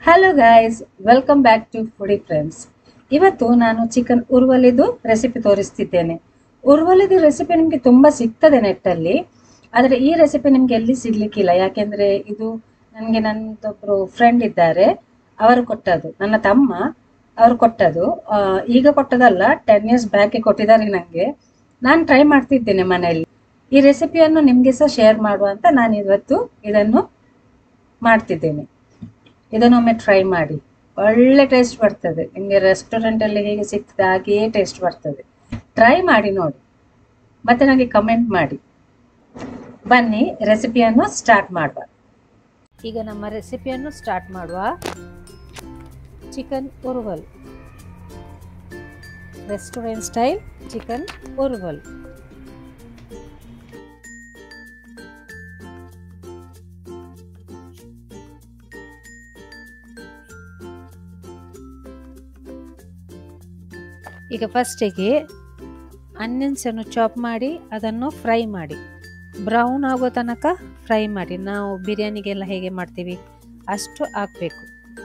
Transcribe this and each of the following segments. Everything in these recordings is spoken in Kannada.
hello guys welcome back to foodie friends ಇವತ್ತು ನಾನು ಚಿಕನ್ ಉರ್ವಲಿದು ರೆಸಿಪಿ ತೋರಿಸ್ತಿದ್ದೇನೆ ಉರ್ವಲಿದು ರೆಸಿಪಿ ನಿಮಗೆ ತುಂಬ ಸಿಗ್ತದೆ ನೆಟ್ಟಲ್ಲಿ ಆದರೆ ಈ ರೆಸಿಪಿ ನಿಮಗೆ ಎಲ್ಲಿ ಸಿಗ್ಲಿಕ್ಕಿಲ್ಲ ಯಾಕೆಂದ್ರೆ ಇದು ನನಗೆ ನನ್ನದೊಬ್ಬರು ಫ್ರೆಂಡ್ ಇದ್ದಾರೆ ಅವರು ಕೊಟ್ಟದ್ದು ನನ್ನ ತಮ್ಮ ಅವರು ಕೊಟ್ಟದ್ದು ಆ, ಈಗ ಕೊಟ್ಟದಲ್ಲ ಟೆನ್ ಇಯರ್ಸ್ ಬ್ಯಾಕೆ ಕೊಟ್ಟಿದ್ದಾರೆ ನನಗೆ ನಾನು ಟ್ರೈ ಮಾಡ್ತಿದ್ದೇನೆ ಮನೆಯಲ್ಲಿ ಈ ರೆಸಿಪಿಯನ್ನು ನಿಮಗೆ ಸಹ ಶೇರ್ ಮಾಡುವ ಅಂತ ನಾನು ಇವತ್ತು ಇದನ್ನು ಮಾಡ್ತಿದ್ದೇನೆ ಇದನ್ನೊಮ್ಮೆ ಟ್ರೈ ಮಾಡಿ ಒಳ್ಳೆ ಟೇಸ್ಟ್ ಬರ್ತದೆ ನಿಮಗೆ ರೆಸ್ಟೋರೆಂಟಲ್ಲಿ ಹೇಗೆ ಸಿಗ್ತದೆ ಹಾಗೆಯೇ ಟೇಸ್ಟ್ ಬರ್ತದೆ ಟ್ರೈ ಮಾಡಿ ನೋಡಿ ಮತ್ತೆ ನನಗೆ ಕಮೆಂಟ್ ಮಾಡಿ ಬನ್ನಿ ರೆಸಿಪಿಯನ್ನು ಸ್ಟಾರ್ಟ್ ಮಾಡುವ ಈಗ ನಮ್ಮ ರೆಸಿಪಿಯನ್ನು ಸ್ಟಾರ್ಟ್ ಮಾಡುವ chicken uruval restaurant style chicken uruval ಈಗ ಫಸ್ಟಿಗೆ ಅನ್ನು ಚಾಪ್ ಮಾಡಿ ಅದನ್ನು ಫ್ರೈ ಮಾಡಿ ಬ್ರೌನ್ ಆಗೋ ತನಕ ಫ್ರೈ ಮಾಡಿ ನಾವು ಬಿರಿಯಾನಿಗೆಲ್ಲ ಹೇಗೆ ಮಾಡ್ತೀವಿ ಅಷ್ಟು ಹಾಕಬೇಕು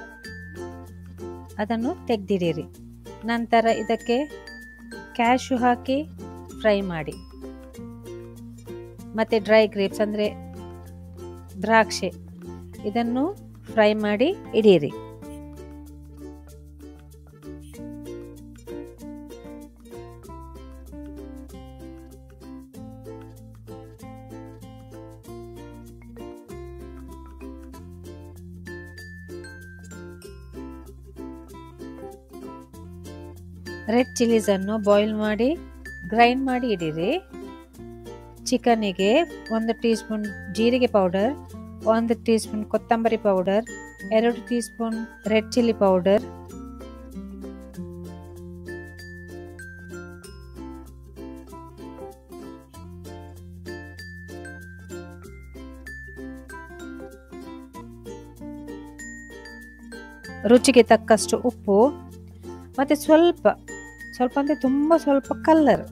ಅದನ್ನು ತೆಗೆದಿಡಿರಿ ನಂತರ ಇದಕ್ಕೆ ಕ್ಯಾಶು ಹಾಕಿ ಫ್ರೈ ಮಾಡಿ ಮತ್ತು ಡ್ರೈ ಗ್ರೇಪ್ಸ್ ಅಂದರೆ ದ್ರಾಕ್ಷೆ ಇದನ್ನು ಫ್ರೈ ಮಾಡಿ ಇಡೀರಿ ರೆಡ್ ಚಿಲ್ಲೀಸನ್ನು ಬಾಯ್ಲ್ ಮಾಡಿ ಗ್ರೈಂಡ್ ಮಾಡಿ ಇಡಿರಿ ಚಿಕನಿಗೆ ಒಂದು ಟೀ ಸ್ಪೂನ್ ಜೀರಿಗೆ ಪೌಡರ್ ಒಂದು ಟೀ ಸ್ಪೂನ್ ಕೊತ್ತಂಬರಿ ಪೌಡರ್ ಎರಡು teaspoon red chilli powder ರುಚಿಗೆ ತಕ್ಕಷ್ಟು ಉಪ್ಪು ಮತ್ತೆ ಸ್ವಲ್ಪ ಸ್ವಲ್ಪ ಅಂದ್ರೆ ತುಂಬಾ ಸ್ವಲ್ಪ ಕಲ್ಲರ್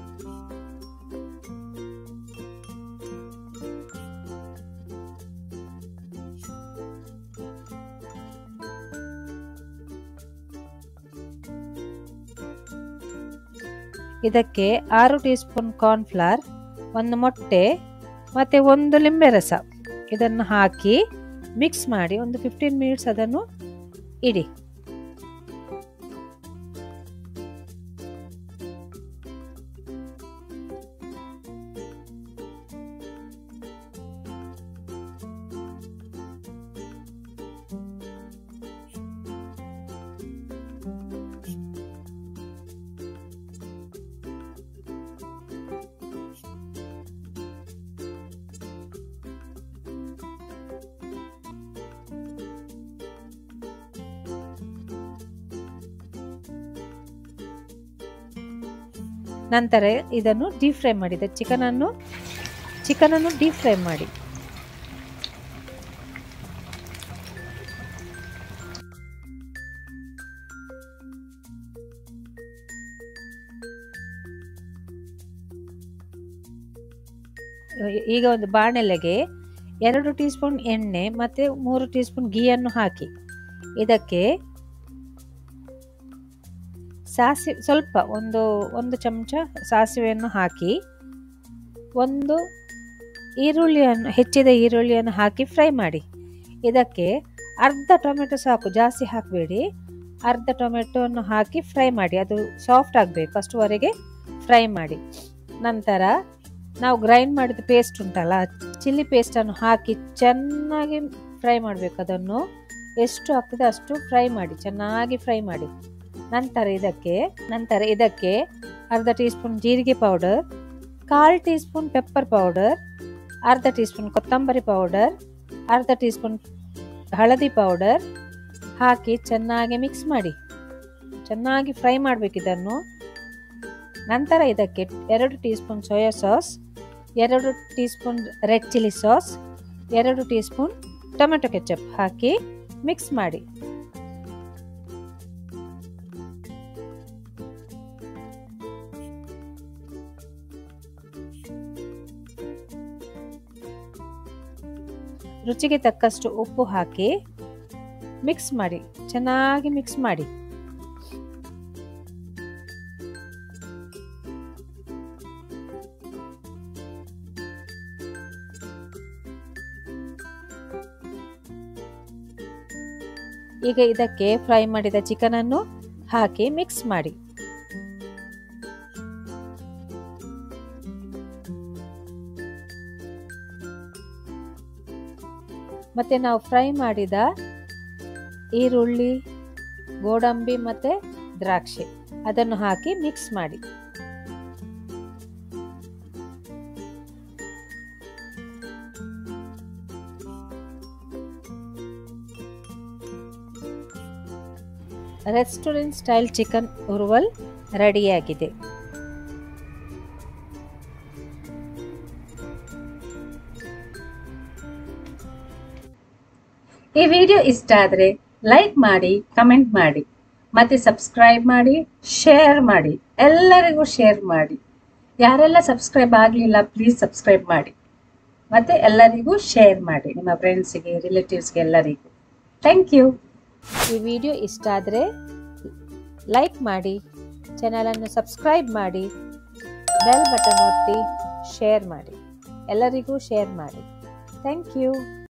ಇದಕ್ಕೆ ಆರು ಟೀ ಸ್ಪೂನ್ ಕಾರ್ನ್ಫ್ಲವರ್ ಒಂದು ಮೊಟ್ಟೆ ಮತ್ತೆ ಒಂದು ಲಿಂಬೆ ರಸ ಇದನ್ನು ಹಾಕಿ ಮಿಕ್ಸ್ ಮಾಡಿ ಒಂದು ಫಿಫ್ಟೀನ್ ಮಿನಿಟ್ಸ್ ಅದನ್ನು ಇಡಿ ನಂತರ ಇದನ್ನು ಡೀಪ್ ಫ್ರೈ ಮಾಡಿದೆ ಚಿಕನ್ ಅನ್ನು ಚಿಕನ್ ಅನ್ನು ಡೀಪ್ ಫ್ರೈ ಮಾಡಿ ಈಗ ಒಂದು ಬಾಣಲೆಗೆ ಎರಡು ಟೀ ಸ್ಪೂನ್ ಎಣ್ಣೆ ಮತ್ತು ಮೂರು ಟೀ ಸ್ಪೂನ್ ಗೀಯನ್ನು ಹಾಕಿ ಇದಕ್ಕೆ ಸಾಸಿವೆ ಸ್ವಲ್ಪ ಒಂದು ಒಂದು ಚಮಚ ಸಾಸಿವೆಯನ್ನು ಹಾಕಿ ಒಂದು ಈರುಳ್ಳಿಯನ್ನು ಹೆಚ್ಚಿದ ಈರುಳ್ಳಿಯನ್ನು ಹಾಕಿ ಫ್ರೈ ಮಾಡಿ ಇದಕ್ಕೆ ಅರ್ಧ ಟೊಮೆಟೊ ಸಾಕು ಜಾಸ್ತಿ ಹಾಕಬೇಡಿ ಅರ್ಧ ಟೊಮೆಟೊವನ್ನು ಹಾಕಿ ಫ್ರೈ ಮಾಡಿ ಅದು ಸಾಫ್ಟ್ ಆಗಬೇಕು ಅಷ್ಟುವರೆಗೆ ಫ್ರೈ ಮಾಡಿ ನಂತರ ನಾವು ಗ್ರೈಂಡ್ ಮಾಡಿದ ಪೇಸ್ಟ್ ಉಂಟಲ್ಲ ಚಿಲ್ಲಿ ಪೇಸ್ಟನ್ನು ಹಾಕಿ ಚೆನ್ನಾಗಿ ಫ್ರೈ ಮಾಡಬೇಕು ಅದನ್ನು ಎಷ್ಟು ಆಗ್ತದೆ ಅಷ್ಟು ಫ್ರೈ ಮಾಡಿ ಚೆನ್ನಾಗಿ ಫ್ರೈ ಮಾಡಿ ನಂತರ ಇದಕ್ಕೆ ನಂತರ ಇದಕ್ಕೆ ಅರ್ಧ ಟೀ ಸ್ಪೂನ್ ಜೀರಿಗೆ ಪೌಡರ್ ಕಾಲು ಟೀ ಸ್ಪೂನ್ ಪೆಪ್ಪರ್ ಪೌಡರ್ ಅರ್ಧ ಟೀ ಸ್ಪೂನ್ ಕೊತ್ತಂಬರಿ ಪೌಡರ್ ಅರ್ಧ ಟೀ ಸ್ಪೂನ್ ಹಳದಿ ಪೌಡರ್ ಹಾಕಿ ಚೆನ್ನಾಗಿ ಮಿಕ್ಸ್ ಮಾಡಿ ಚೆನ್ನಾಗಿ ಫ್ರೈ ಮಾಡಬೇಕು ಇದನ್ನು ನಂತರ ಇದಕ್ಕೆ ಎರಡು ಟೀ ಸ್ಪೂನ್ ಸೋಯಾ ಸಾಸ್ ಎರಡು teaspoon red chilli sauce ಎರಡು ಟೀ ಸ್ಪೂನ್ ಟೊಮೆಟೊ ಕೆಚಪ್ ಹಾಕಿ ಮಿಕ್ಸ್ ಮಾಡಿ ರುಚಿಗೆ ತಕ್ಕಷ್ಟು ಉಪ್ಪು ಹಾಕಿ ಮಿಕ್ಸ್ ಮಾಡಿ ಚೆನ್ನಾಗಿ ಮಿಕ್ಸ್ ಮಾಡಿ ಈಗ ಇದಕ್ಕೆ ಫ್ರೈ ಮಾಡಿದ ಚಿಕನ್ ಅನ್ನು ಹಾಕಿ ಮಿಕ್ಸ್ ಮಾಡಿ ಮತ್ತೆ ನಾವು ಫ್ರೈ ಮಾಡಿದ ಈರುಳ್ಳಿ ಗೋಡಂಬಿ ಮತ್ತೆ ದ್ರಾಕ್ಷಿ ಅದನ್ನು ಹಾಕಿ ಮಿಕ್ಸ್ ಮಾಡಿ ರೆಸ್ಟೋರೆಂಟ್ ಸ್ಟೈಲ್ ಚಿಕನ್ ಉರುವಲ್ ರೆಡಿಯಾಗಿದೆ ಈ ವಿಡಿಯೋ ಇಷ್ಟ ಆದರೆ ಲೈಕ್ ಮಾಡಿ ಕಮೆಂಟ್ ಮಾಡಿ ಮತ್ತೆ ಸಬ್ಸ್ಕ್ರೈಬ್ ಮಾಡಿ ಶೇರ್ ಮಾಡಿ ಎಲ್ಲರಿಗೂ ಶೇರ್ ಮಾಡಿ ಯಾರೆಲ್ಲ ಸಬ್ಸ್ಕ್ರೈಬ್ ಆಗಲಿಲ್ಲ ಪ್ಲೀಸ್ ಸಬ್ಸ್ಕ್ರೈಬ್ ಮಾಡಿ ಮತ್ತೆ ಎಲ್ಲರಿಗೂ ಶೇರ್ ಮಾಡಿ ನಿಮ್ಮ ಫ್ರೆಂಡ್ಸಿಗೆ ರಿಲೇಟಿವ್ಸ್ಗೆ ಎಲ್ಲರಿಗೂ ಥ್ಯಾಂಕ್ ಯು ಈ ವಿಡಿಯೋ ಇಷ್ಟ ಆದರೆ ಲೈಕ್ ಮಾಡಿ ಚಾನಲನ್ನು ಸಬ್ಸ್ಕ್ರೈಬ್ ಮಾಡಿ ಬೆಲ್ ಬಟನ್ ಒತ್ತಿ ಶೇರ್ ಮಾಡಿ ಎಲ್ಲರಿಗೂ ಶೇರ್ ಮಾಡಿ ಥ್ಯಾಂಕ್ ಯು